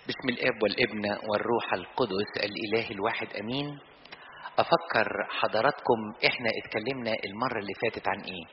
بسم الاب والابن والروح القدس الاله الواحد امين افكر حضراتكم احنا اتكلمنا المره اللي فاتت عن ايه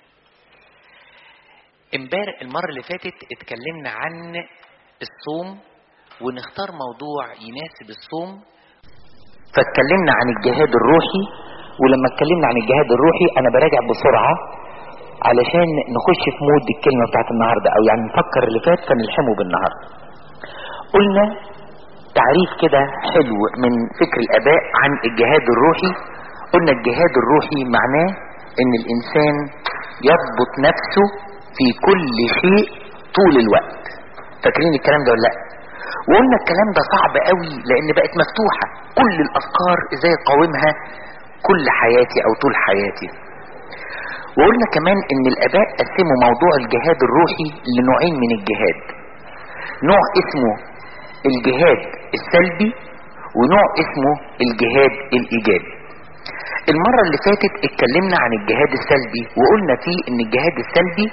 امبارح المره اللي فاتت اتكلمنا عن الصوم ونختار موضوع يناسب الصوم فاتكلمنا عن الجهاد الروحي ولما اتكلمنا عن الجهاد الروحي انا براجع بسرعه علشان نخش في مود الكلمه بتاعت النهارده او يعني نفكر اللي فات فنلحمه بالنهارده قلنا تعريف كده حلو من فكر الاباء عن الجهاد الروحي قلنا الجهاد الروحي معناه ان الانسان يضبط نفسه في كل شيء طول الوقت فاكرين الكلام ده ولا لا وقلنا الكلام ده صعب قوي لان بقت مفتوحة كل الافكار ازاي اقاومها كل حياتي او طول حياتي وقلنا كمان ان الاباء قسموا موضوع الجهاد الروحي لنوعين من الجهاد نوع اسمه الجهاد السلبي ونوع اسمه الجهاد الايجابي المرة اللي فاتت اتكلمنا عن الجهاد السلبي وقلنا فيه ان الجهاد السلبي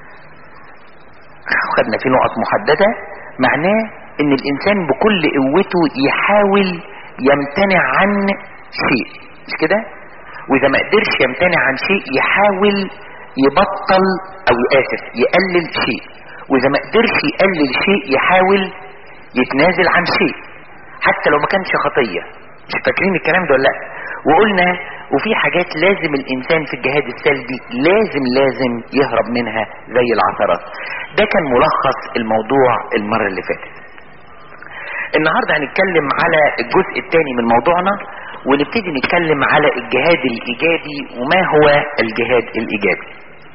خدنا فيه نقط محددة معناه ان الانسان بكل قوته يحاول يمتنع عن شيء مش كده واذا ما قدرش يمتنع عن شيء يحاول يبطل او اسف يقلل شيء واذا ما قدرش يقلل شيء يحاول يتنازل عن شيء حتى لو ما كانش خطية مش فاكرين الكلام ده ولا لا وقلنا وفي حاجات لازم الانسان في الجهاد السلبي لازم لازم يهرب منها زي العثرات ده كان ملخص الموضوع المرة اللي فاتت النهاردة هنتكلم على الجزء الثاني من موضوعنا ونبتدي نتكلم على الجهاد الايجابي وما هو الجهاد الايجابي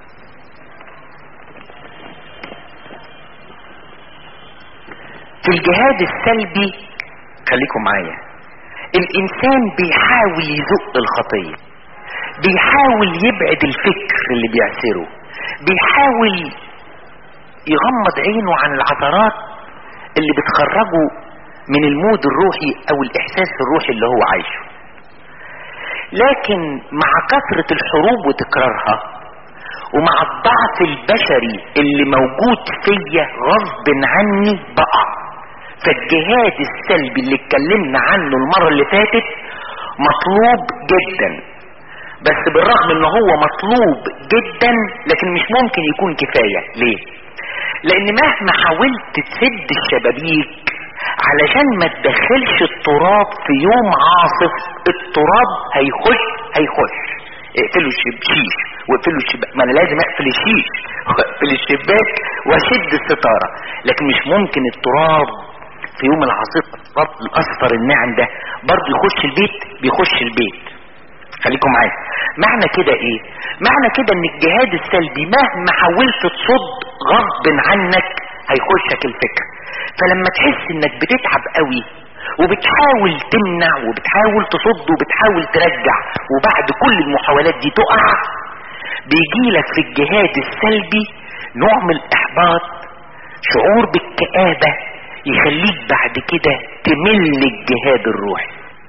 في الجهاد السلبي خليكم معايا الانسان بيحاول يزق الخطية بيحاول يبعد الفكر اللي بيعسره بيحاول يغمض عينه عن العثرات اللي بتخرجه من المود الروحي او الاحساس الروحي اللي هو عايشه لكن مع كثرة الحروب وتكرارها ومع الضعف البشري اللي موجود فيا غصب عني بقع فالجهاد السلبي اللي اتكلمنا عنه المرة اللي فاتت مطلوب جدا بس بالرغم ان هو مطلوب جدا لكن مش ممكن يكون كفاية ليه لان مهما حاولت تسد الشبابيك علشان ما تدخلش التراب في يوم عاصف التراب هيخش هيخش اقفلوا الشيش واقفلوا الشباك ما انا لازم اقفل الشيش واقفل الشباك واشد الستاره لكن مش ممكن التراب في يوم العاصفه التراب الاصفر الناعم ده برضه يخش البيت بيخش البيت خليكم معايا معنى كده ايه معنى كده ان الجهاد السلبي مهما حاولت تصد غصب عنك هيخشك الفكر فلما تحس انك بتتعب قوي وبتحاول تمنع وبتحاول تصد وبتحاول ترجع وبعد كل المحاولات دي تقع بيجيلك في الجهاد السلبي نوع من الاحباط شعور بالكآبة يخليك بعد كده تمل الجهاد الروحي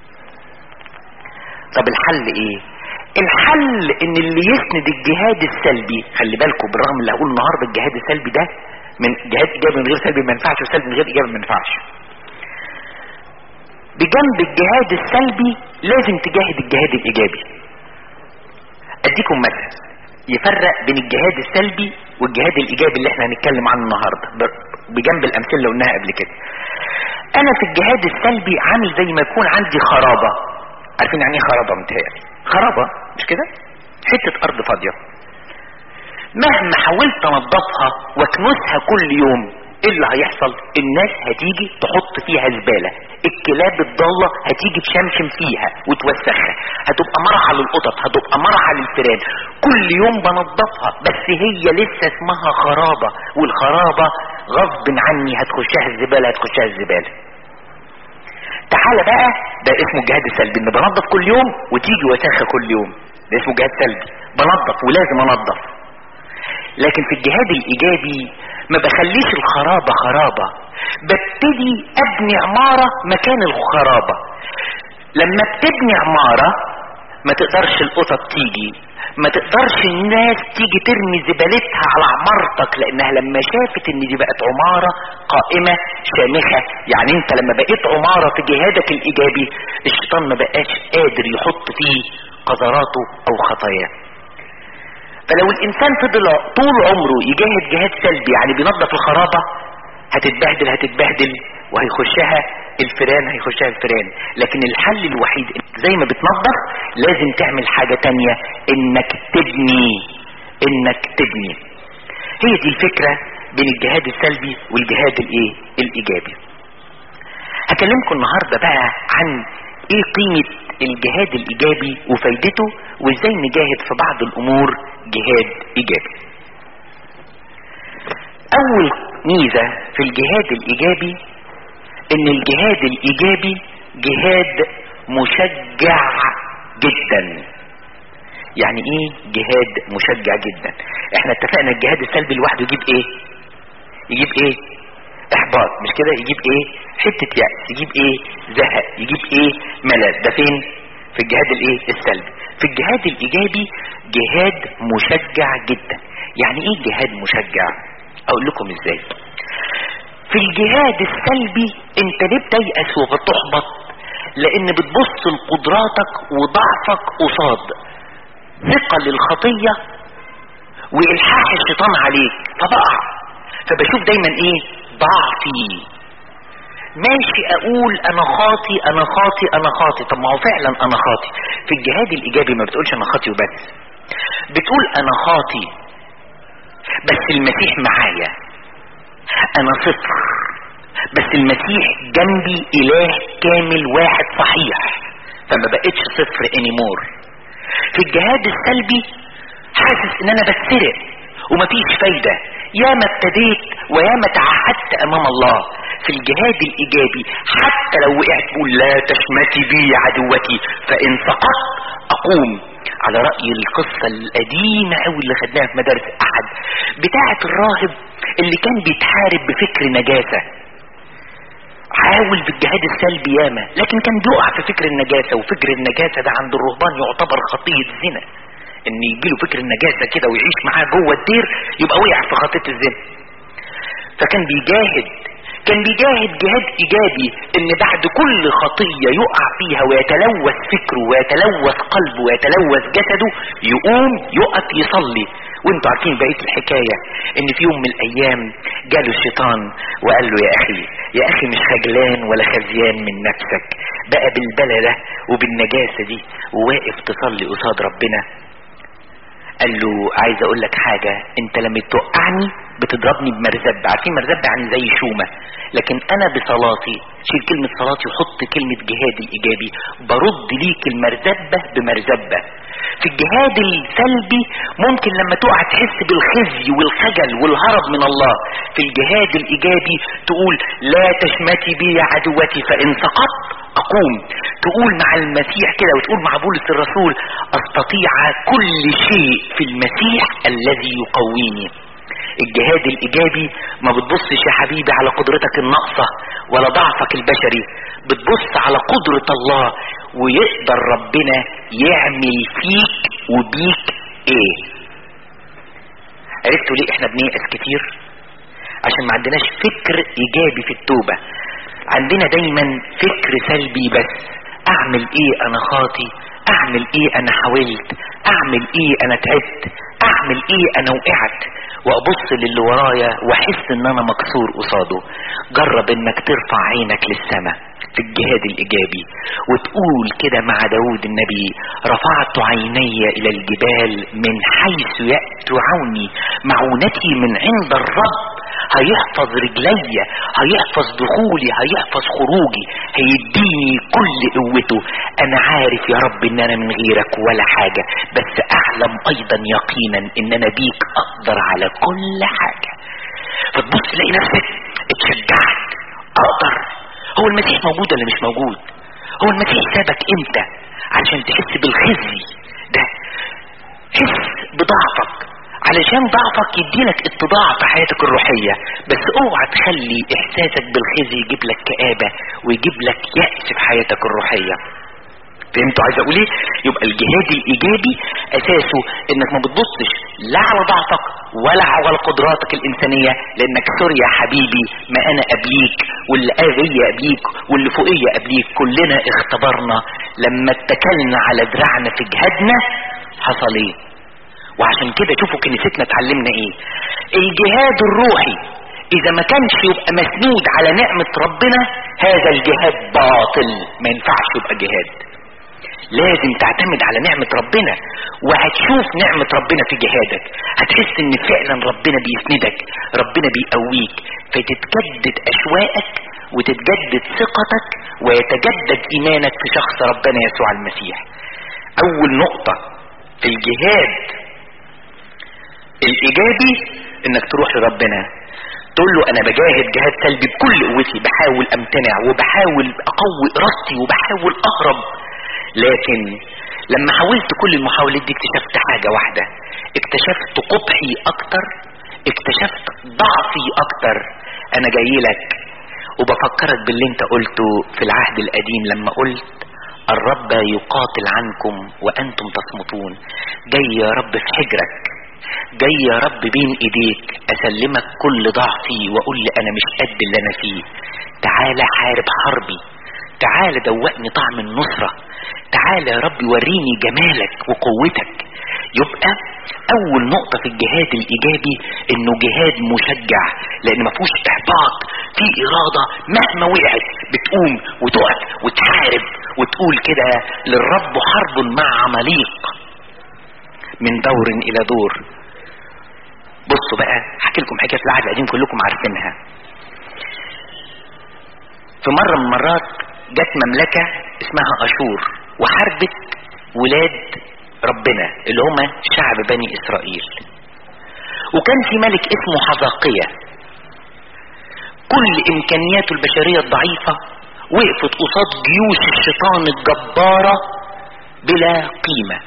طب الحل ايه الحل ان اللي يسند الجهاد السلبي خلي بالكم بالرغم اللي هقول النهارده الجهاد السلبي ده من جهاد ايجابي من غير سلبي ما ينفعش وسلبي من غير ايجابي ما ينفعش بجنب الجهاد السلبي لازم تجاهد الجهاد الايجابي اديكم مثل يفرق بين الجهاد السلبي والجهاد الايجابي اللي احنا هنتكلم عنه النهارده بجنب الامثله اللي قلناها قبل كده انا في الجهاد السلبي عامل زي ما يكون عندي خرابه عارفين يعني ايه خرابه متهيألي خرابه مش كده حته ارض فاضيه مهما حاولت انضفها واكنسها كل يوم ايه اللي هيحصل الناس هتيجي تحط فيها زبالة الكلاب الضالة هتيجي تشمشم فيها وتوسخها هتبقى مرعى للقطط هتبقى مرعى للفيران كل يوم بنضفها بس هي لسه اسمها خرابة والخرابة غصب عني هتخشها الزبالة هتخشها الزبالة تعالى بقى ده اسمه الجهاد السلبي ان بنضف كل يوم وتيجي وسخة كل يوم ده اسمه جهاد سلبي بنضف ولازم انضف لكن في الجهاد الايجابي ما بخليش الخرابة خرابة ببتدي ابني عمارة مكان الخرابة لما بتبني عمارة ما تقدرش القطط تيجي ما تقدرش الناس تيجي ترمي زبالتها على عمارتك لانها لما شافت ان دي بقت عمارة قائمة شامخة يعني انت لما بقيت عمارة في جهادك الايجابي الشيطان ما بقاش قادر يحط فيه قذراته او خطاياه فلو الانسان فضل طول عمره يجاهد جهاد سلبي يعني بينظف الخرابة هتتبهدل هتتبهدل وهيخشها الفيران هيخشها الفيران لكن الحل الوحيد زي ما بتنظف لازم تعمل حاجة تانية انك تبني انك تبني هي دي الفكرة بين الجهاد السلبي والجهاد الايه الايجابي هكلمكم النهاردة بقى عن ايه قيمة الجهاد الايجابي وفايدته وازاي نجاهد في بعض الامور جهاد ايجابي اول ميزة في الجهاد الايجابي ان الجهاد الايجابي جهاد مشجع جدا يعني ايه جهاد مشجع جدا احنا اتفقنا الجهاد السلبي لوحده يجيب ايه يجيب ايه احباط مش كده يجيب ايه حتة يأس يجيب ايه زهق يجيب ايه ملل ده فين في الجهاد الايه السلبي في الجهاد الايجابي جهاد مشجع جدا يعني ايه جهاد مشجع اقول لكم ازاي في الجهاد السلبي انت ليه بتيأس وبتحبط لان بتبص لقدراتك وضعفك قصاد ثقة للخطية والحاح الشيطان عليك فبقع فبشوف دايما ايه ضعفي ماشي اقول انا خاطي انا خاطي انا خاطي طب ما هو فعلا انا خاطي في الجهاد الايجابي ما بتقولش انا خاطي وبس بتقول انا خاطي بس المسيح معايا انا صفر بس المسيح جنبي اله كامل واحد صحيح فما بقتش صفر انيمور في الجهاد السلبي حاسس ان انا بتسرق ومفيش فايدة ياما ابتديت وياما تعهدت امام الله في الجهاد الايجابي حتى لو وقعت تقول لا تشمتي بي عدوتي فان سقطت اقوم على رأي القصة القديمة قوي اللي خدناها في مدارس احد بتاعة الراهب اللي كان بيتحارب بفكر نجاسة حاول في الجهاد السلبي ياما لكن كان بيقع في فكر النجاسة وفكر النجاسة ده عند الرهبان يعتبر خطية زنا ان يجيله فكر النجاسة كده ويعيش معاه جوه الدير يبقى وقع في خطية الزنا فكان بيجاهد كان بيجاهد جهاد ايجابي ان بعد كل خطية يقع فيها ويتلوث فكره ويتلوث قلبه ويتلوث جسده يقوم يقف يصلي وانتوا عارفين بقية الحكاية ان في يوم من الايام جاله الشيطان وقال له يا اخي يا اخي مش خجلان ولا خزيان من نفسك بقى بالبلا ده وبالنجاسة دي وواقف تصلي قصاد ربنا قال له عايز اقول لك حاجة انت لما توقعني بتضربني بمرزبة عارفين مرزبة يعني زي شومة لكن انا بصلاتي شيل كلمة صلاتي وحط كلمة جهاد الايجابي برد ليك المرزبة بمرزبة في الجهاد السلبي ممكن لما تقع تحس بالخزي والخجل والهرب من الله في الجهاد الايجابي تقول لا تشمتي بي يا عدوتي فان سقطت اقوم تقول مع المسيح كده وتقول مع بولس الرسول استطيع كل شيء في المسيح الذي يقويني الجهاد الايجابي ما بتبصش يا حبيبي على قدرتك الناقصة ولا ضعفك البشري بتبص على قدرة الله ويقدر ربنا يعمل فيك وبيك ايه عرفتوا ليه احنا بنيأس كتير عشان ما عندناش فكر ايجابي في التوبة عندنا دايما فكر سلبي بس اعمل ايه انا خاطي اعمل ايه انا حاولت اعمل ايه انا تعبت اعمل ايه انا وقعت وابص للي ورايا واحس ان انا مكسور قصاده جرب انك ترفع عينك للسماء في الجهاد الايجابي وتقول كده مع داود النبي رفعت عيني الى الجبال من حيث يأتي عوني معونتي من عند الرب هيحفظ رجلي هيحفظ دخولي هيحفظ خروجي هيديني كل قوته انا عارف يا رب ان انا من غيرك ولا حاجة بس اعلم ايضا يقينا ان انا بيك اقدر على كل حاجة فتبص تلاقي نفسك اتشجعت اقدر هو المسيح موجود ولا مش موجود هو المسيح سابك امتى عشان تحس بالخزي ده حس بضعفك علشان ضعفك يديلك اتضاع في حياتك الروحية بس اوعى تخلي احساسك بالخزي يجيب لك كآبة ويجيب لك يأس في حياتك الروحية فهمتوا عايز اقول ايه يبقى الجهاد الايجابي اساسه انك ما بتبصش لا على ضعفك ولا على قدراتك الانسانيه لانك سوري يا حبيبي ما انا قبليك واللي قبلي قبليك واللي فوقيه قبليك كلنا اختبرنا لما اتكلنا على دراعنا في جهادنا حصل ايه وعشان كده شوفوا كنيستنا اتعلمنا ايه الجهاد الروحي اذا ما كانش يبقى مسنود على نعمة ربنا هذا الجهاد باطل ما ينفعش يبقى جهاد لازم تعتمد على نعمة ربنا وهتشوف نعمة ربنا في جهادك هتحس ان فعلا ربنا بيسندك ربنا بيقويك فتتجدد اشواقك وتتجدد ثقتك ويتجدد ايمانك في شخص ربنا يسوع المسيح اول نقطة في الجهاد الايجابي انك تروح لربنا تقول له انا بجاهد جهاد سلبي بكل قوتي بحاول امتنع وبحاول اقوي ارادتي وبحاول اهرب لكن لما حاولت كل المحاولات دي اكتشفت حاجة واحدة اكتشفت قبحي اكتر اكتشفت ضعفي اكتر انا جاي لك وبفكرك باللي انت قلته في العهد القديم لما قلت الرب يقاتل عنكم وانتم تصمتون جاي يا رب في حجرك جاي يا رب بين ايديك اسلمك كل ضعفي واقول لي انا مش قد اللي انا فيه تعالى حارب حربي تعالى دوقني طعم النصرة تعالى يا رب وريني جمالك وقوتك يبقى اول نقطة في الجهاد الايجابي انه جهاد مشجع لان ما فيهوش احباط في ارادة مهما وقعت بتقوم وتقف وتحارب وتقول كده للرب حرب مع عماليق من دور الى دور بصوا بقى هحكي لكم حكايه في العهد القديم كلكم عارفينها في مره من المرات جت مملكه اسمها اشور وحاربت ولاد ربنا اللي هم شعب بني اسرائيل وكان في ملك اسمه حزقية كل امكانياته البشريه الضعيفه وقفت قصاد جيوش الشيطان الجباره بلا قيمه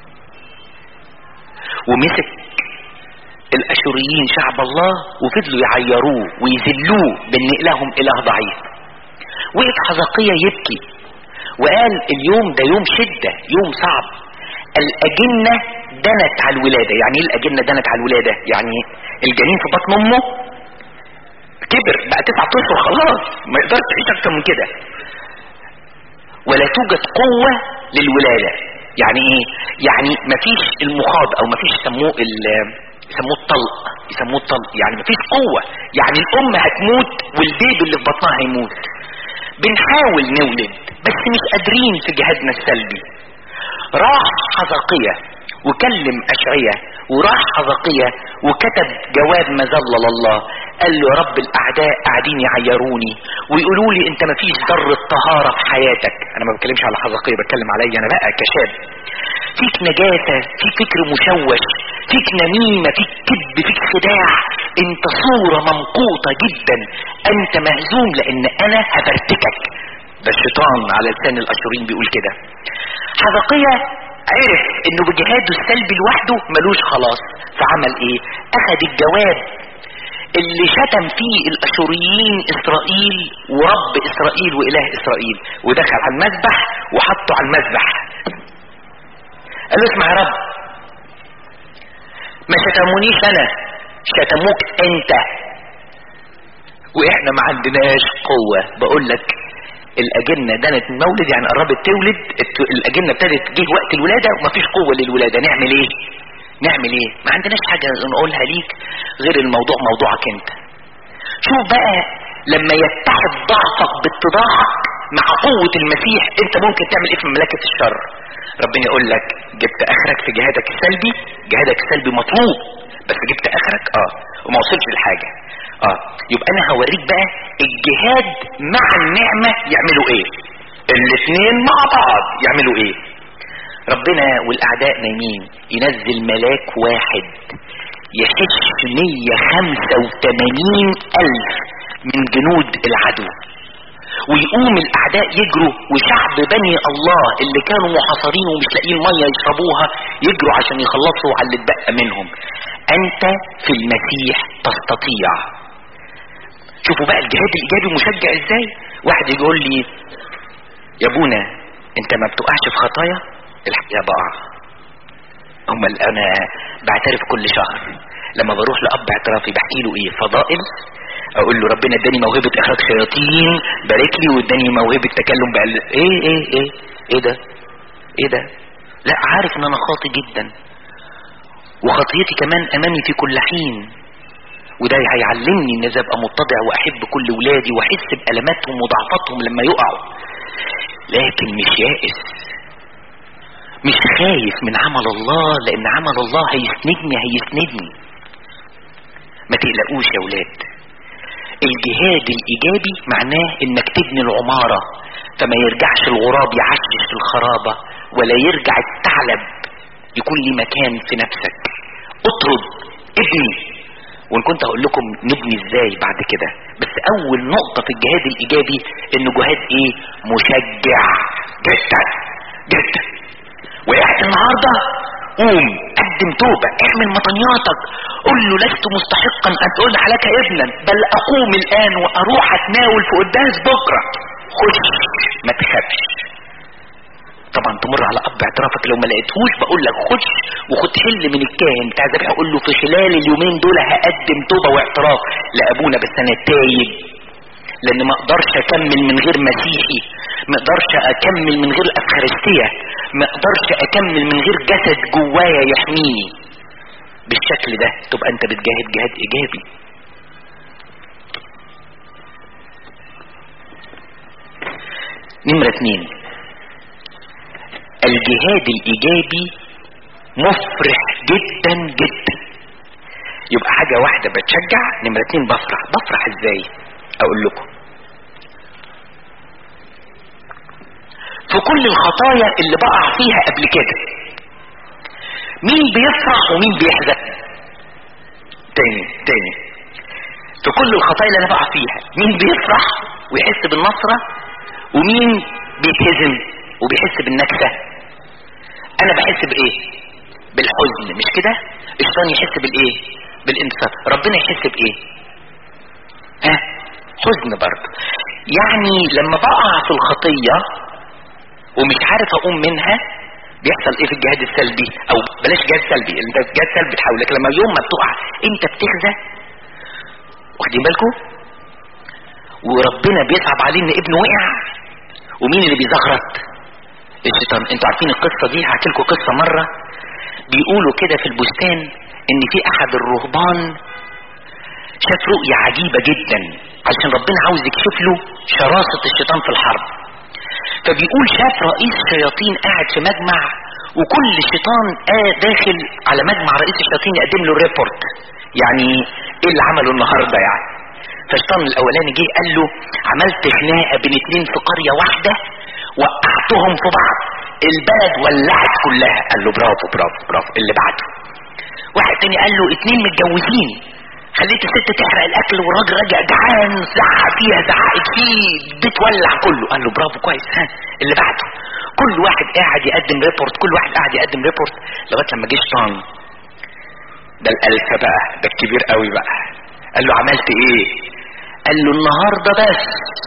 ومسك الاشوريين شعب الله وفضلوا يعيروه ويذلوه بان الههم اله ضعيف وقف حزقية يبكي وقال اليوم ده يوم شدة يوم صعب الأجنة دنت على الولادة يعني ايه الأجنة دنت على الولادة يعني الجنين في بطن أمه كبر بقى تسعة أشهر خلاص ما يقدرش يعيش أكتر من كده ولا توجد قوة للولادة يعني ايه يعني مفيش المخاض او مفيش يسموه يسموه الطلق يسموه الطلق يعني مفيش قوة يعني الام هتموت والبيبي اللي في بطنها هيموت بنحاول نولد بس مش قادرين في جهادنا السلبي راح حزقية وكلم أشعية وراح حزقية وكتب جواب مذلة لله قال له يا رب الأعداء قاعدين يعيروني ويقولوا لي أنت مفيش ذرة طهارة في حياتك أنا ما بتكلمش على حزقية بتكلم عليا أنا بقى كشاب فيك نجاسة فيك فكر مشوش فيك نميمة فيك كذب فيك خداع انت صورة ممقوطة جدا انت مهزوم لان انا هفرتكك ده الشيطان على لسان الاشورين بيقول كده حزقية عرف انه بجهاده السلبي لوحده ملوش خلاص فعمل ايه اخد الجواب اللي شتم فيه الاشوريين اسرائيل ورب اسرائيل واله اسرائيل ودخل على المذبح وحطه على المذبح قال له اسمع يا رب ما شتمونيش انا شتموك انت واحنا ما عندناش قوة بقول لك الاجنة دنت المولد يعني قربت تولد الاجنة ابتدت جه وقت الولادة ومفيش قوة للولادة نعمل ايه نعمل ايه ما عندناش حاجة نقولها ليك غير الموضوع موضوعك انت شوف بقى لما يتحد ضعفك باتضاعك مع قوة المسيح انت ممكن تعمل ايه في مملكة الشر ربنا يقول لك جبت اخرك في جهادك السلبي جهادك السلبي مطلوب بس جبت اخرك اه وما وصلش لحاجة اه يبقى انا هوريك بقى الجهاد مع النعمة يعملوا ايه الاثنين مع بعض يعملوا ايه ربنا والاعداء نايمين ينزل ملاك واحد يحش 185 الف من جنود العدو ويقوم الاعداء يجروا وشعب بني الله اللي كانوا محاصرين ومش لاقيين ميه يشربوها يجروا عشان يخلصوا على اللي اتبقى منهم انت في المسيح تستطيع شوفوا بقى الجهاد الايجابي مشجع ازاي واحد يقول لي يا ابونا انت ما بتقعش في خطايا الحقيقة بقع امال انا بعترف كل شهر لما بروح لاب اعترافي بحكي له ايه فضائل اقول له ربنا اداني موهبه اخراج شياطين بارك لي واداني موهبه تكلم بقى ايه ايه ايه ايه ده ايه ده لا عارف ان انا خاطي جدا وخطيتي كمان امامي في كل حين وده هيعلمني ان ابقى متضع واحب كل ولادي واحس بالاماتهم وضعفاتهم لما يقعوا لكن مش يائس مش خايف من عمل الله لان عمل الله هيسندني هيسندني ما تقلقوش يا ولاد الجهاد الايجابي معناه انك تبني العمارة فما يرجعش الغراب يعشش في الخرابة ولا يرجع الثعلب يكون لي مكان في نفسك اطرد ابني وان كنت هقول لكم نبني ازاي بعد كده بس اول نقطة في الجهاد الايجابي انه جهاد ايه مشجع جدا جدا وقعت النهاردة قوم قدم توبة اعمل مطنياتك قل له لست مستحقا ان تقول لك ابنا بل اقوم الان واروح اتناول في قداس بكرة خش ما تخافش طبعا تمر على اب اعترافك لو ما لقيتهوش بقول لك خش وخد حل من الكاهن بتاع ذبيحه قول له في خلال اليومين دول هقدم توبه واعتراف لابونا بس انا تايب لان ما اقدرش اكمل من غير مسيحي ما اقدرش اكمل من غير افخارستيه ما اقدرش اكمل من غير جسد جوايا يحميني بالشكل ده تبقى انت بتجاهد جهاد ايجابي نمرة اتنين الجهاد الايجابي مفرح جدا جدا يبقى حاجة واحدة بتشجع نمرة اتنين بفرح بفرح ازاي اقول لكم في كل الخطايا اللي بقع فيها قبل كده مين بيفرح ومين بيحزن تاني تاني في كل الخطايا اللي انا بقع فيها مين بيفرح ويحس بالنصرة ومين بيتهزم وبيحس بالنكسة انا بحس بايه بالحزن مش كده الشيطان يحس بالايه بالانتصار ربنا يحس بايه ها حزن برضه يعني لما بقع في الخطية ومش عارف اقوم منها بيحصل ايه في الجهاد السلبي او بلاش جهاد سلبي انت جهاد سلبي تحاول لكن لما يوم ما بتقع انت بتخزى واخدين بالكم وربنا بيصعب عليه ان ابنه وقع ومين اللي بيزغرط الشيطان انتوا عارفين القصه دي هحكي لكم قصه مره بيقولوا كده في البستان ان في احد الرهبان شاف رؤية عجيبة جدا عشان ربنا عاوز يكشف له شراسة الشيطان في الحرب فبيقول شاف رئيس شياطين قاعد في مجمع وكل شيطان آه داخل على مجمع رئيس الشياطين يقدم له ريبورت يعني ايه اللي عمله النهارده يعني فالشيطان الاولاني جه قال له عملت خناقه بين اتنين في قريه واحده وقعتهم في بعض البلد ولعت كلها قال له برافو برافو برافو اللي بعده واحد تاني قال له اتنين متجوزين خليت الست تحرق الاكل والراجل راجع جعان زعق فيها زعقت فيه البيت ولع كله قال له برافو كويس ها اللي بعده كل واحد قاعد يقدم ريبورت كل واحد قاعد يقدم ريبورت لغايه لما جه شيطان ده الالفه بقى ده الكبير قوي بقى قال له عملت ايه قال له النهارده بس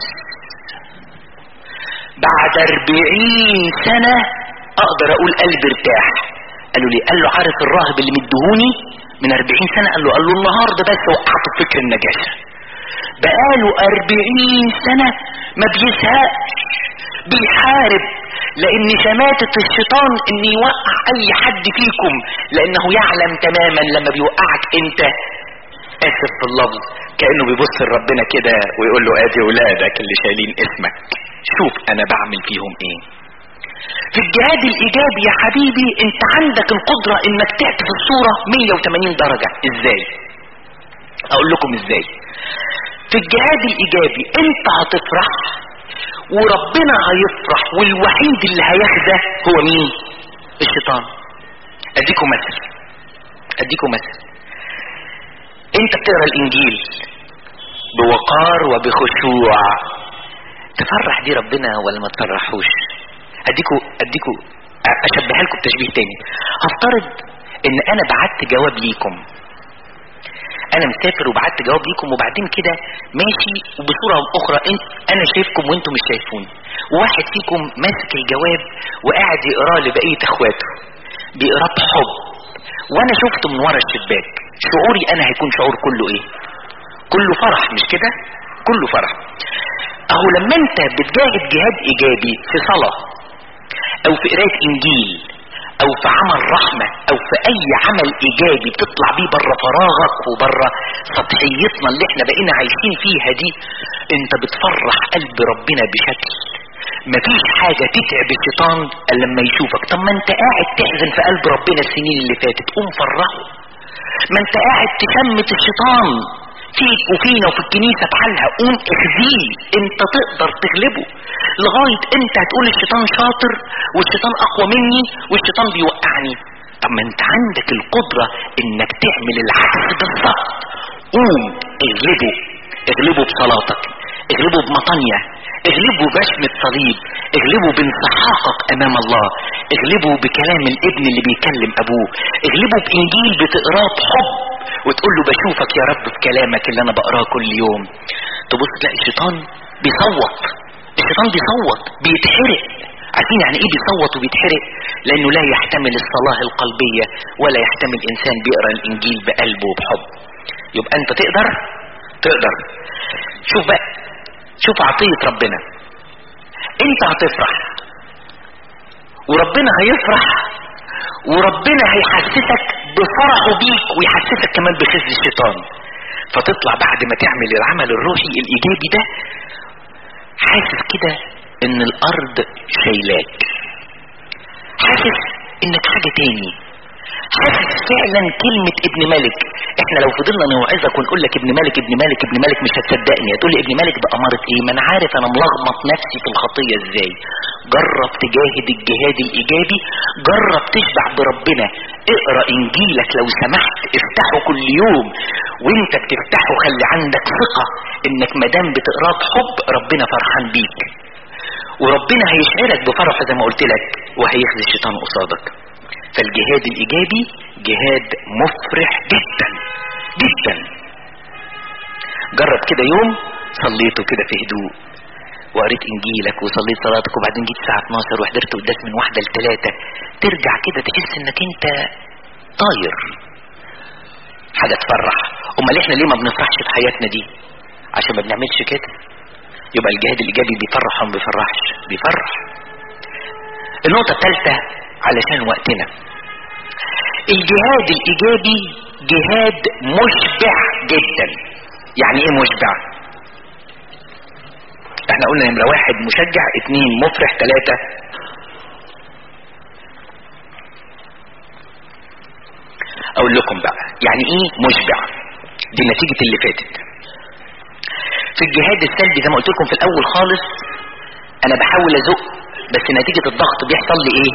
بعد اربعين سنة اقدر اقول قلبي ارتاح قالوا لي قال له عارف الراهب اللي مدهوني من اربعين سنة قال له قال له النهاردة بس وقعته في فكر النجاسة بقاله اربعين سنة ما بيزهقش بيحارب لان شماتة الشيطان ان يوقع اي حد فيكم لانه يعلم تماما لما بيوقعك انت اسف في اللفظ كانه بيبص لربنا كده ويقول له ادي ولادك اللي شايلين اسمك شوف انا بعمل فيهم ايه في الجهاد الايجابي يا حبيبي انت عندك القدرة انك تعكس الصورة 180 درجة ازاي اقول لكم ازاي في الجهاد الايجابي انت هتفرح وربنا هيفرح والوحيد اللي هيخزى هو مين الشيطان اديكم مثل اديكم مثل انت بتقرا الانجيل بوقار وبخشوع تفرح دي ربنا ولا ما تفرحوش اديكوا اديكوا اشبهها لكم بتشبيه تاني هفترض ان انا بعت جواب ليكم انا مسافر وبعت جواب ليكم وبعدين كده ماشي وبصوره اخرى انت انا شايفكم وانتم مش شايفوني وواحد فيكم ماسك الجواب وقاعد يقراه لبقية اخواته بيقراه بحب وانا شفته من ورا الشباك شعوري انا هيكون شعور كله ايه كله فرح مش كده كله فرح اهو لما انت بتجاهد جهاد ايجابي في صلاة او في قراية انجيل او في عمل رحمة او في اي عمل ايجابي بتطلع بيه بره فراغك وبره سطحيتنا اللي احنا بقينا عايشين فيها دي انت بتفرح قلب ربنا بشكل مفيش حاجة تتعب الشيطان الا لما يشوفك طب ما انت قاعد تحزن في قلب ربنا السنين اللي فاتت قوم فرحه ما انت قاعد تشمت الشيطان فيك وفينا وفي الكنيسة بحالها قوم اخزيه انت تقدر تغلبه لغاية انت هتقول الشيطان شاطر والشيطان اقوى مني والشيطان بيوقعني طب ما انت عندك القدرة انك تعمل العكس بالظبط قوم اغلبه اغلبه بصلاتك اغلبه بمطانية اغلبه بشمة صليب اغلبه بانسحاقك امام الله اغلبه بكلام الابن اللي بيكلم ابوه اغلبه بانجيل بتقراه بحب وتقول له بشوفك يا رب في كلامك اللي انا بقراه كل يوم تبص تلاقي الشيطان بيصوت الشيطان بيصوت بيتحرق عارفين يعني ايه بيصوت وبيتحرق لانه لا يحتمل الصلاة القلبية ولا يحتمل انسان بيقرا الانجيل بقلبه وبحب يبقى انت تقدر تقدر شوف بقى شوف عطية ربنا انت هتفرح وربنا هيفرح وربنا هيحسسك بفرحه بيك ويحسسك كمان بخزي الشيطان فتطلع بعد ما تعمل العمل الروحي الايجابي ده حاسس كده ان الارض شايلاك حاسس انك حاجة تاني حاسس فعلا كلمة ابن ملك احنا لو فضلنا نوعظك ونقول لك ابن ملك ابن ملك ابن ملك مش هتصدقني هتقول لي ابن ملك ده امارة ايه ما انا عارف انا ملخبط نفسي في الخطية ازاي جرب تجاهد الجهاد الايجابي جرب تشبع بربنا اقرا انجيلك لو سمحت افتحه كل يوم وانت بتفتحه خلي عندك ثقة انك مادام بتقراه بحب ربنا فرحان بيك وربنا هيشعرك بفرحه زي ما قلت لك وهيخزي الشيطان قصادك فالجهاد الايجابي جهاد مفرح جدا جدا جرب كده يوم صليته كده في هدوء وقريت انجيلك وصليت صلاتك وبعدين جيت الساعه 12 وحضرت قداس من واحده لثلاثه ترجع كده تحس انك انت طاير حاجه تفرح امال احنا ليه ما بنفرحش في حياتنا دي عشان ما بنعملش كده يبقى الجهاد الايجابي بيفرح وما بيفرحش بيفرح النقطه الثالثه علشان وقتنا الجهاد الايجابي جهاد مشبع جدا يعني ايه مشبع احنا قلنا نمرة واحد مشجع اتنين مفرح تلاتة اقول لكم بقى يعني ايه مشبع دي نتيجة اللي فاتت في الجهاد السلبي زي ما قلت لكم في الاول خالص انا بحاول ازق بس نتيجة الضغط بيحصل لي ايه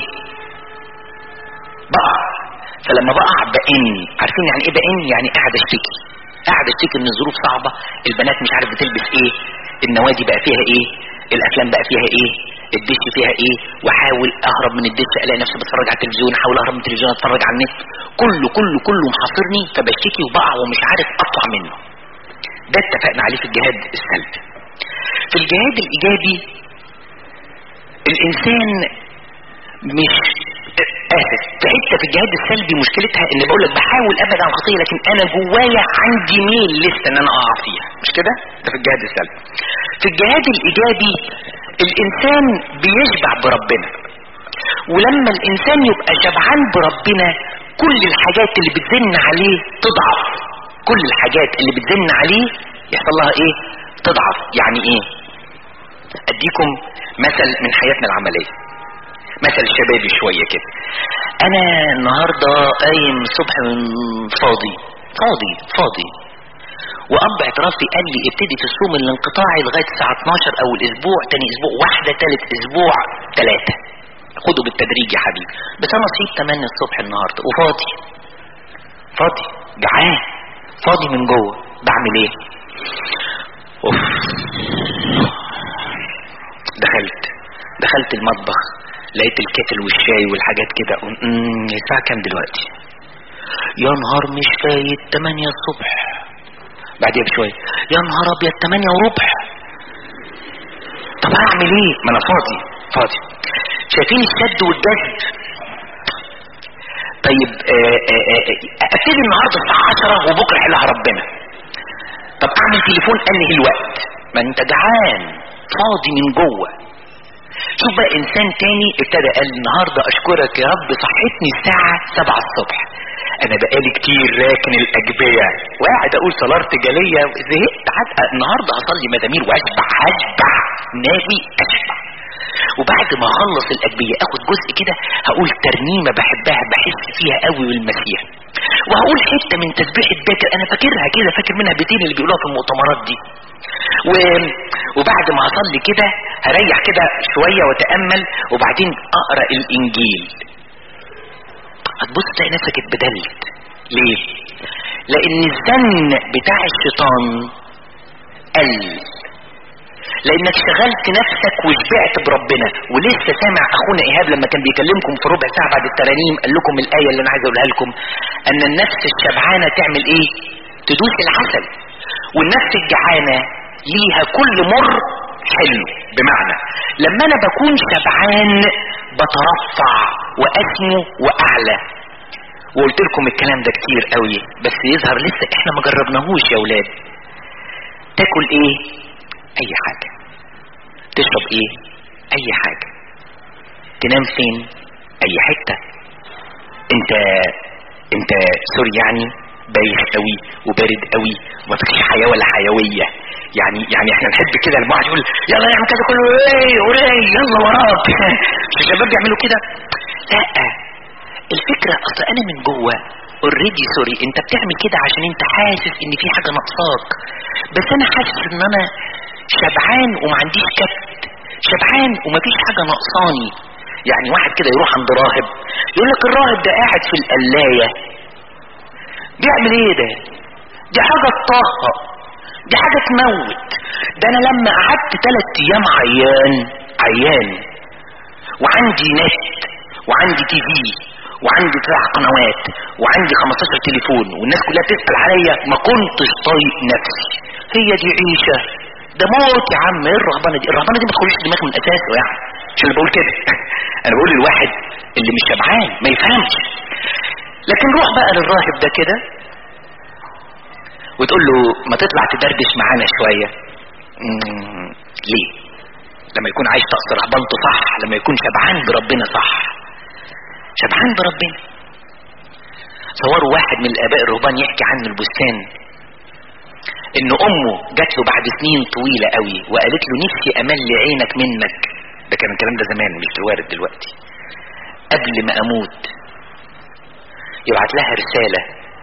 بقع فلما بقع بئن عارفين يعني ايه بئن يعني قاعد اشتكي قاعد اشتكي ان الظروف صعبة البنات مش عارف بتلبس ايه النوادي بقى فيها ايه الافلام بقى فيها ايه الدش فيها ايه واحاول اهرب من الدش الاقي نفسي بتفرج على التلفزيون احاول اهرب من التلفزيون اتفرج على النت كله كله كله محاصرني فبشتكي وبقع ومش عارف اطلع منه ده اتفقنا عليه في الجهاد السلبي في الجهاد الايجابي الانسان مش اسف في حته في الجهاد السلبي مشكلتها ان بقول لك بحاول ابعد عن الخطيه لكن انا جوايا عندي ميل لسه ان انا اقع فيها مش كده ده في الجهاد السلبي في الجهاد الايجابي الانسان بيشبع بربنا ولما الانسان يبقى شبعان بربنا كل الحاجات اللي بتزن عليه تضعف كل الحاجات اللي بتزن عليه يحصل لها ايه تضعف يعني ايه اديكم مثل من حياتنا العمليه مثل شبابي شوية كده انا النهاردة قايم الصبح من فاضي فاضي فاضي واب اعترافي قال لي ابتدي في الصوم الانقطاعي لغاية الساعة 12 اول اسبوع تاني اسبوع واحدة تالت اسبوع تلاتة خده بالتدريج يا حبيبي بس انا صحيت 8 الصبح النهاردة وفاضي فاضي جعان فاضي من جوه بعمل ايه اوف دخلت دخلت المطبخ لقيت الكتل والشاي والحاجات كده امم الساعة كام دلوقتي يا نهار مش فايت 8 الصبح بعديها بشوية يا نهار ابيض 8 وربع طب هعمل ايه ما انا فاضي فاضي شايفين الشد والجذب طيب آه، آه، آه، ابتدي النهارده الساعه 10 وبكره يحلها ربنا طب اعمل تليفون انهي الوقت ما انت جعان فاضي من جوه شوف بقى انسان تاني ابتدى قال النهارده اشكرك يا رب صحتني الساعه 7 الصبح انا بقالي كتير راكن الاجبيه وقاعد اقول صلاه ارتجاليه زهقت حتى النهارده هصلي مزامير واشبع هشبع ناوي اشبع وبعد ما اخلص الاجبيه اخد جزء كده هقول ترنيمه بحبها بحس فيها قوي بالمسيح وهقول حته من تسبيح باكر انا فاكرها كده فاكر منها بيتين اللي بيقولوها في المؤتمرات دي و... وبعد ما اصلي كده هريح كده شويه واتامل وبعدين اقرا الانجيل هتبص تلاقي نفسك اتبدلت ليه لان الزن بتاع الشيطان قل لانك شغلت نفسك وشبعت بربنا ولسه سامع اخونا ايهاب لما كان بيكلمكم في ربع ساعه بعد الترانيم قال لكم الايه اللي انا عايز اقولها لكم ان النفس الشبعانه تعمل ايه تدوس العسل والنفس الجعانه ليها كل مر حلو بمعنى لما انا بكون شبعان بترفع واسمو واعلى وقلت لكم الكلام ده كتير قوي بس يظهر لسه احنا ما جربناهوش يا ولاد تاكل ايه اي حاجة تشرب ايه اي حاجة تنام فين اي حتة انت انت سوري يعني بايخ قوي وبارد قوي وما فيكش حياة ولا حيوية يعني يعني احنا نحب كده لما واحد يقول يلا نعمل كذا كله ايه وراي يلا وراك مش الشباب بيعملوا كده لا الفكرة اصل انا من جوه اوريدي سوري انت بتعمل كده عشان انت حاسس ان في حاجة ناقصاك بس انا حاسس ان انا شبعان وما عنديش كبت شبعان ومفيش حاجة ناقصاني يعني واحد كده يروح عند راهب يقول لك الراهب ده قاعد في القلاية بيعمل ايه ده دي حاجة تطهق دي حاجة تموت ده انا لما قعدت ثلاث ايام عيان عيان وعندي نت وعندي تي في وعندي تسع قنوات وعندي 15 تليفون والناس كلها بتسأل عليا ما كنتش طايق نفسي هي دي عيشة ده موت يا عم ايه الرهبانة دي الرهبانة دي ما تخليش دماغي من اساسه يعني مش انا بقول كده انا بقول للواحد اللي مش شبعان ما يفهمش لكن روح بقى للراهب ده كده وتقول له ما تطلع تدردش معانا شوية مم، ليه لما يكون عايش طقس رهبانته صح لما يكون شبعان بربنا صح شبعان بربنا صوروا واحد من الاباء الرهبان يحكي عنه البستان ان امه جات له بعد سنين طويلة قوي وقالت له نفسي امل عينك منك ده كان الكلام ده زمان مش الوارد دلوقتي قبل ما اموت يبعت لها رسالة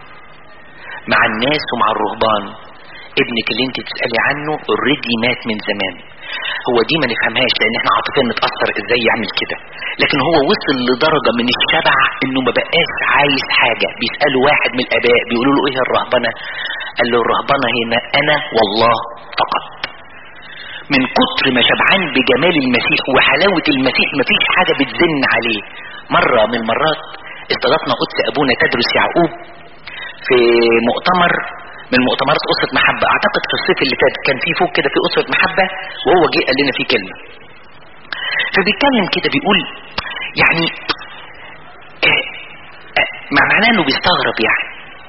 مع الناس ومع الرهبان ابنك اللي انت بتسألي عنه اوريدي مات من زمان هو دي ما نفهمهاش لان احنا عاطفيا نتأثر ازاي يعمل كده لكن هو وصل لدرجة من الشبع انه ما بقاش عايز حاجة بيسألوا واحد من الاباء بيقولوا له ايه الرهبنة قال له الرهبنة هنا انا والله فقط من كتر ما شبعان بجمال المسيح وحلاوة المسيح مفيش حاجة بتزن عليه مرة من المرات استضفنا قدس ابونا تدرس يعقوب في مؤتمر من مؤتمرات أسرة محبة أعتقد في الصيف اللي فات كان في فوق كده في أسرة محبة وهو جه قال لنا فيه كلمة فبيتكلم كده بيقول يعني آه آه مع معناه انه بيستغرب يعني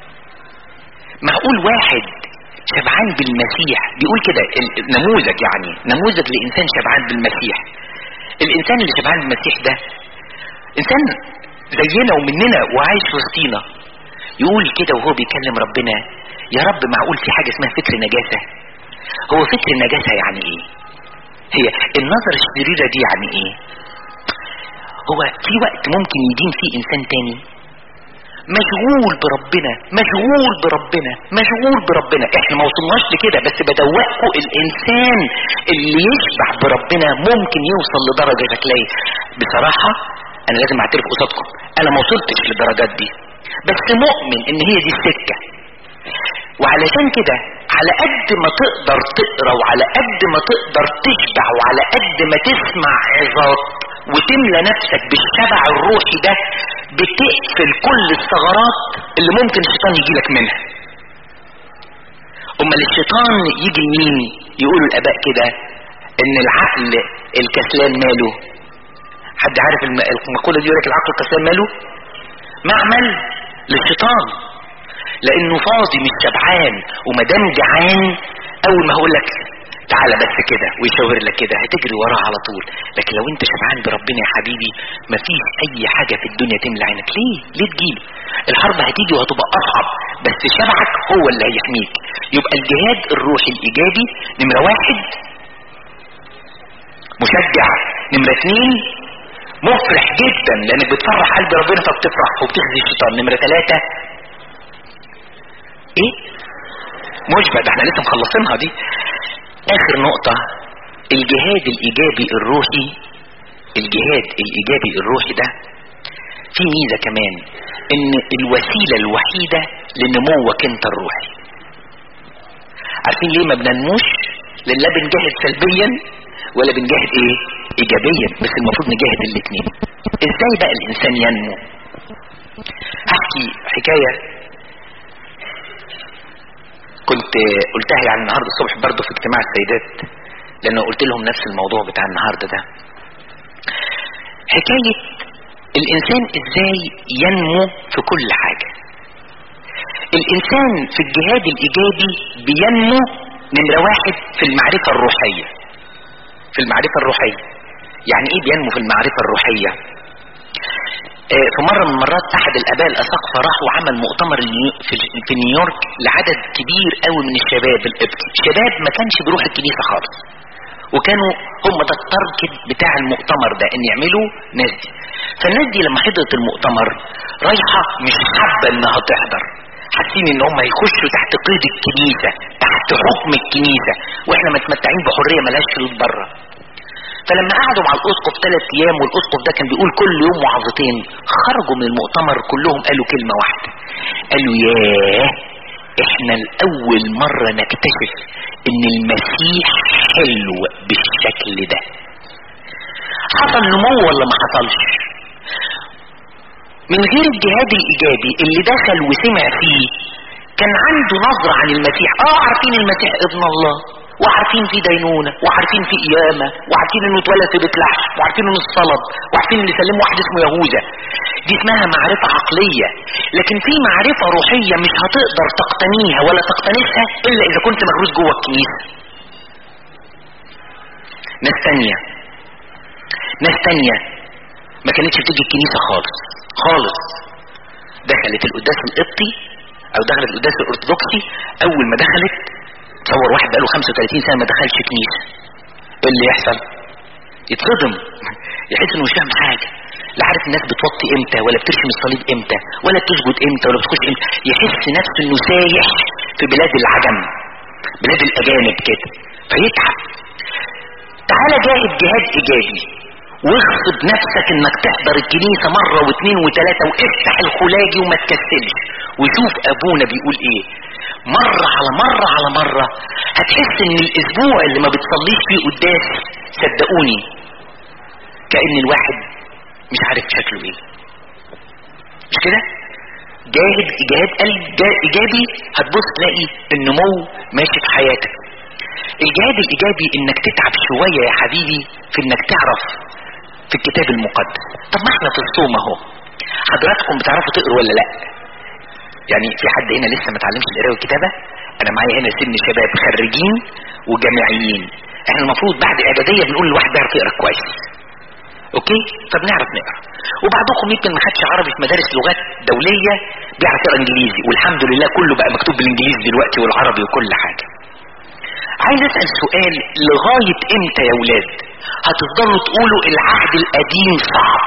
معقول واحد شبعان بالمسيح بيقول كده نموذج يعني نموذج لإنسان شبعان بالمسيح الإنسان اللي شبعان بالمسيح ده إنسان زينا ومننا وعايش وسطينا يقول كده وهو بيكلم ربنا يا رب معقول في حاجة اسمها فكر نجاسة هو فكر النجاسة يعني ايه هي النظر الشريرة دي يعني ايه هو في وقت ممكن يدين فيه انسان تاني مشغول بربنا مشغول بربنا مشغول بربنا احنا ما وصلناش لكده بس بدوقكم الانسان اللي يشبع بربنا ممكن يوصل لدرجة شكلية بصراحة انا لازم اعترف قصادكم انا ما وصلتش للدرجات دي بس مؤمن ان هي دي السكة وعلشان كده على قد ما تقدر تقرا وعلى قد ما تقدر تشبع وعلى قد ما تسمع عظات وتملى نفسك بالشبع الروحي ده بتقفل كل الثغرات اللي ممكن الشيطان يجيلك منها اما الشيطان يجي لمين يقولوا الاباء كده ان العقل الكسلان ماله حد عارف الم- المقولة دي يقول لك العقل الكسلان ماله معمل للشيطان لانه فاضي مش شبعان ومادام جعان اول ما هقول لك تعالى بس كده ويشاور لك كده هتجري وراه على طول لكن لو انت شبعان بربنا يا حبيبي مفيش اي حاجة في الدنيا تملى عينك ليه ليه تجيله الحرب هتيجي وهتبقى اصعب بس شبعك هو اللي هيحميك يبقى الجهاد الروحي الايجابي نمرة واحد مشجع نمرة اتنين مفرح جدا لانك بتفرح قلب ربنا فبتفرح وبتخزي الشيطان نمرة ثلاثة ايه مشبع ده احنا لسه مخلصينها دي اخر نقطة الجهاد الايجابي الروحي الجهاد الايجابي الروحي ده في ميزة كمان ان الوسيلة الوحيدة لنموك انت الروحي عارفين ليه ما بننموش لان لا بنجاهد سلبيا ولا بنجاهد ايه ايجابيا بس المفروض نجاهد الاثنين ازاي بقى الانسان ينمو هحكي حكاية كنت قلتها يعني النهاردة الصبح برضه في اجتماع السيدات لانه قلت لهم نفس الموضوع بتاع النهاردة ده حكاية الانسان ازاي ينمو في كل حاجة الانسان في الجهاد الايجابي بينمو نمرة واحد في المعرفة الروحية في المعرفة الروحية يعني ايه بينمو في المعرفة الروحية آه، في مرة من المرات احد الاباء الاساقفة راح وعمل مؤتمر النيو- في في نيويورك لعدد كبير قوي من الشباب القبطي شباب ما كانش بيروح الكنيسة خالص وكانوا هم ده التارجت بتاع المؤتمر ده ان يعملوا ناس دي فالناس دي لما حضرت المؤتمر رايحة مش حابة انها تحضر حاسين ان هم هيخشوا تحت قيد الكنيسة تحت حكم الكنيسة واحنا متمتعين بحرية ملهاش حدود بره فلما قعدوا مع الاسقف ثلاث ايام والاسقف ده كان بيقول كل يوم وعظتين خرجوا من المؤتمر كلهم قالوا كلمة واحدة قالوا ياه احنا الاول مرة نكتشف ان المسيح حلو بالشكل ده حصل نمو ولا ما حصلش من غير الجهاد الايجابي اللي دخل وسمع فيه كان عنده نظرة عن المسيح اه عارفين المسيح ابن الله وعارفين في دينونة وعارفين في قيامة وعارفين انه اتولد في بيت لحم وعارفين انه اتصلب وعارفين ان سلم واحد اسمه يهوذا دي اسمها معرفة عقلية لكن في معرفة روحية مش هتقدر تقتنيها ولا تقتنسها الا اذا كنت مغروس جوه الكنيسة ناس تانية ناس تانية ما كانتش بتيجي الكنيسة خالص خالص دخلت القداس القبطي او دخلت القداس الارثوذكسي اول ما دخلت تصور واحد بقاله 35 سنة ما دخلش كنيسة ايه اللي يحصل يتصدم يحس انه مش فاهم حاجة لا عارف الناس بتوطي امتى ولا بترشم الصليب امتى ولا بتسجد امتى ولا بتخش امتى يحس نفسه انه سايح في بلاد العجم بلاد الاجانب كده فيتعب تعالى جاهد جهاد ايجابي واغصب نفسك انك تحضر الكنيسة مرة واثنين وثلاثة وافتح الخلاجي وما تكسلش وشوف ابونا بيقول ايه مرة على مرة على مرة هتحس ان الاسبوع اللي ما بتصليش فيه قداس صدقوني كأن الواحد مش عارف شكله ايه مش كده جاهد جهاد قلب جا- ايجابي هتبص تلاقي النمو ماشي في حياتك الجهاد الايجابي انك تتعب شوية يا حبيبي في انك تعرف في الكتاب المقدس طب ما احنا في الصوم اهو حضراتكم بتعرفوا تقروا ولا لا يعني في حد هنا لسه ما اتعلمش القراءه والكتابه انا معايا هنا سن شباب خريجين وجامعيين احنا المفروض بعد اعداديه بنقول الواحد بيعرف يقرا كويس اوكي فبنعرف نقرا وبعضكم يمكن ما خدش عربي في مدارس لغات دوليه بيعرف يقرا انجليزي والحمد لله كله بقى مكتوب بالانجليزي دلوقتي والعربي وكل حاجه عايز اسال سؤال لغايه امتى يا ولاد هتفضلوا تقولوا العهد القديم صعب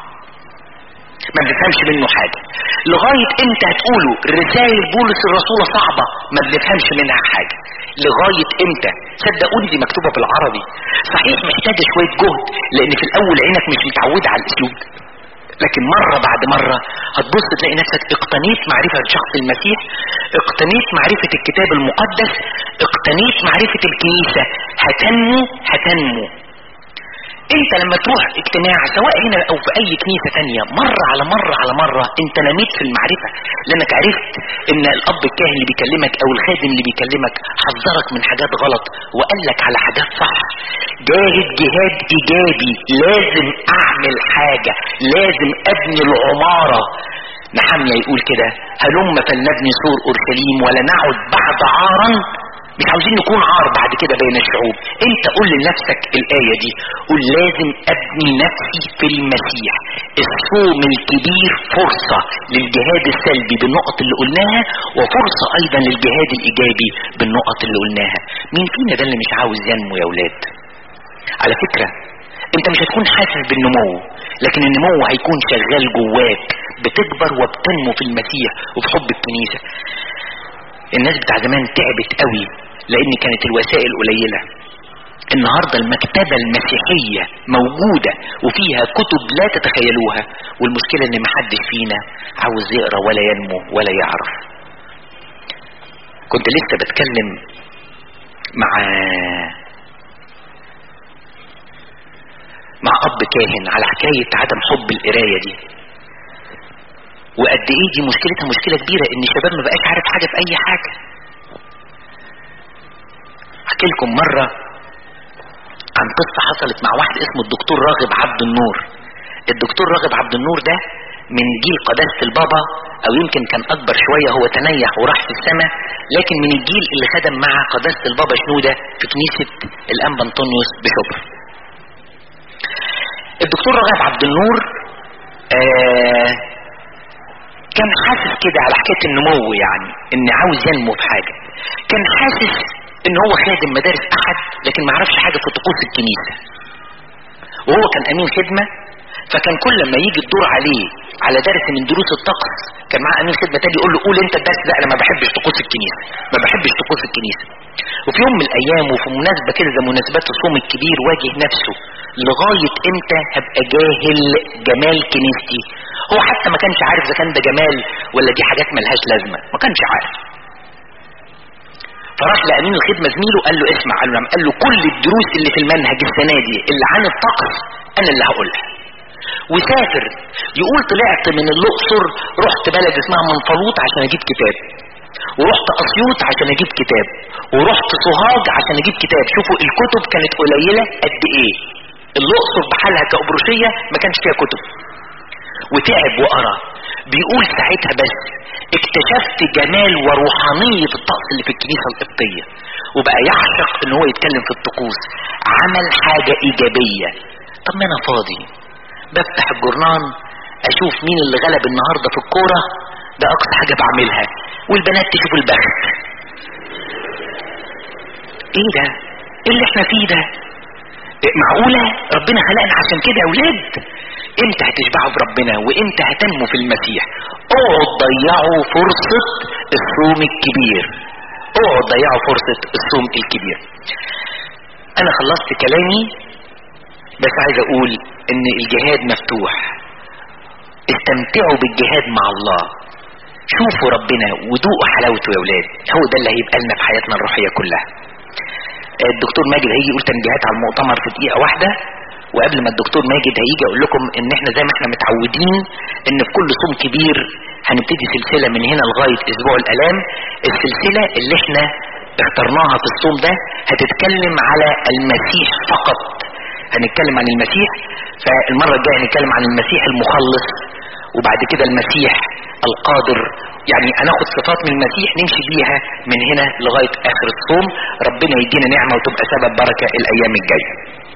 ما بنفهمش منه حاجة لغاية امتى هتقولوا رسائل بولس الرسول صعبة ما بنفهمش منها حاجة لغاية امتى صدقوني دي مكتوبة بالعربي صحيح محتاجة شوية جهد لان في الاول عينك مش متعودة على الاسلوب لكن مرة بعد مرة هتبص تلاقي نفسك اقتنيت معرفة شخص المسيح اقتنيت معرفة الكتاب المقدس اقتنيت معرفة الكنيسة هتنمو هتنمو انت لما تروح اجتماع سواء هنا او في اي كنيسة تانية مرة على مرة على مرة انت نميت في المعرفة لانك عرفت ان الاب الكاهن اللي بيكلمك او الخادم اللي بيكلمك حذرك من حاجات غلط وقال لك على حاجات صح جاهد جهاد ايجابي لازم اعمل حاجة لازم ابني العمارة نحمية يقول كده هلم فلنبني سور اورشليم ولا نعد بعد عارا مش عاوزين نكون عار بعد كده بين الشعوب انت قول لنفسك الآية دي قول لازم ابني نفسي في المسيح الصوم الكبير فرصة للجهاد السلبي بالنقط اللي قلناها وفرصة ايضا للجهاد الايجابي بالنقط اللي قلناها مين فينا ده اللي مش عاوز ينمو يا ولاد على فكرة انت مش هتكون حاسس بالنمو لكن النمو هيكون شغال جواك بتكبر وبتنمو في المسيح وفي حب الكنيسة الناس بتاع زمان تعبت قوي لان كانت الوسائل قليلة النهاردة المكتبة المسيحية موجودة وفيها كتب لا تتخيلوها والمشكلة ان محدش فينا عاوز يقرا ولا ينمو ولا يعرف كنت لسه بتكلم مع مع اب كاهن على حكاية عدم حب القراية دي وقد ايه دي مشكلتها مشكلة كبيرة ان الشباب ما بقاش عارف حاجة في اي حاجة احكي لكم مرة عن قصة حصلت مع واحد اسمه الدكتور راغب عبد النور الدكتور راغب عبد النور ده من جيل قداسة البابا او يمكن كان اكبر شوية هو تنيح وراح في السماء لكن من الجيل اللي خدم مع قداسة البابا شنودة في كنيسة الانبا انطونيوس بشبر الدكتور راغب عبد النور آه كان حاسس كده على حكايه النمو يعني ان عاوز ينمو في حاجه كان حاسس ان هو خادم مدارس احد لكن ما عرفش حاجه في طقوس الكنيسه وهو كان امين خدمه فكان كل لما يجي الدور عليه على درس من دروس الطقس كان معاه امين خدمه تاني يقول له قول انت الدرس ده انا ما بحبش طقوس الكنيسه ما بحبش طقوس الكنيسه وفي يوم من الايام وفي مناسبه كده زي مناسبات الصوم الكبير واجه نفسه لغايه امتى هبقى جاهل جمال كنيستي هو حتى ما كانش عارف اذا كان ده جمال ولا دي حاجات ملهاش لازمه ما كانش عارف فراح لامين الخدمه زميله قال له اسمع قال له نعم. قال له كل الدروس اللي في المنهج السنه دي اللي عن الطقس انا اللي هقولها وسافر يقول طلعت من الاقصر رحت بلد اسمها منفلوط عشان اجيب كتاب ورحت اسيوط عشان اجيب كتاب ورحت سوهاج عشان اجيب كتاب شوفوا الكتب كانت قليله قد ايه الاقصر بحالها كابروشيه ما كانش فيها كتب وتعب وقرا بيقول ساعتها بس اكتشفت جمال وروحانية الطقس اللي في الكنيسة القبطية وبقى يعشق ان هو يتكلم في الطقوس عمل حاجة ايجابية طب ما انا فاضي بفتح الجورنان اشوف مين اللي غلب النهاردة في الكورة ده اقصى حاجة بعملها والبنات تشوف البخت ايه ده ايه اللي احنا فيه ده معقولة ربنا خلقنا عشان كده يا ولاد امتى هتشبعوا بربنا وامتى هتنموا في المسيح اوعوا تضيعوا فرصة الصوم الكبير اوعوا تضيعوا فرصة الصوم الكبير انا خلصت كلامي بس عايز اقول ان الجهاد مفتوح استمتعوا بالجهاد مع الله شوفوا ربنا وذوقوا حلاوته يا ولاد هو ده اللي هيبقى لنا في حياتنا الروحية كلها الدكتور ماجد هيجي يقول تنبيهات على المؤتمر في دقيقة واحدة وقبل ما الدكتور ماجد هيجي اقول لكم ان احنا زي ما احنا متعودين ان في كل صوم كبير هنبتدي سلسلة من هنا لغاية اسبوع الالام السلسلة اللي احنا اخترناها في الصوم ده هتتكلم على المسيح فقط هنتكلم عن المسيح فالمرة الجاية هنتكلم عن المسيح المخلص وبعد كده المسيح القادر يعني هناخد صفات من المسيح نمشي بيها من هنا لغاية اخر الصوم ربنا يدينا نعمة وتبقى سبب بركة الايام الجاية